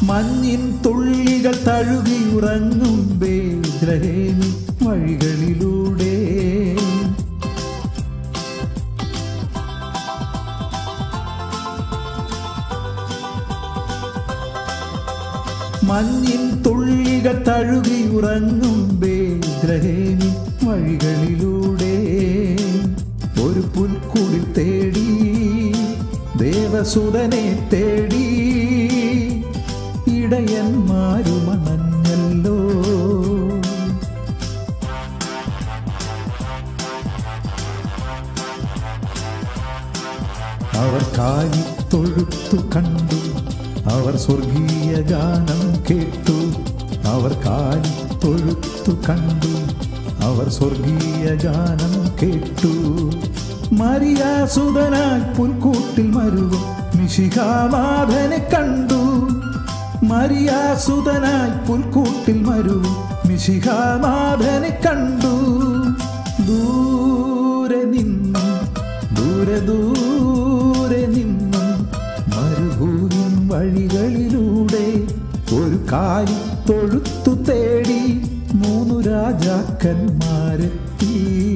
മഞ്ഞിൻ തുള്ളികൾ തഴുകി ഉറങ്ങും ബേദ്രഹേമി വഴികളിലൂടെ മഞ്ഞിൻ തുള്ളികൾ തഴുകി ഉറങ്ങും ബേദ്രഹേമി വഴികളിലൂടെ ഒരു പുൽക്കുടിൽ തേടി ദേവസുതനെ തേടി ഇടയന്മാരുമണഞ്ഞല്ലോ അവർ കാലി തൊഴുത്തു കണ്ടു അവർ സ്വർഗീയ ഗാനം കേട്ടു അവർ കാലി തൊഴുത്തു കണ്ടു അവർ സ്വർഗീയ ഗാനം കേട്ടു മരിയാസുതനായി പുൽക്കൂട്ടിൽ മരുവും മിശിഹാനാഥനെ കണ്ടു മരിയാസുതനായി പുൽക്കൂട്ടിൽ മരുവും മിശിഹാനാഥനെ കണ്ടു ദൂരെ നിന്നും ദൂരെ ദൂരെ നിന്നും മരുഭൂമിൻ വഴികളിലൂടെ ഒരു കാലി തൊഴുത്തു തേടി മൂന്നു രാജാക്കന്മാരെത്തി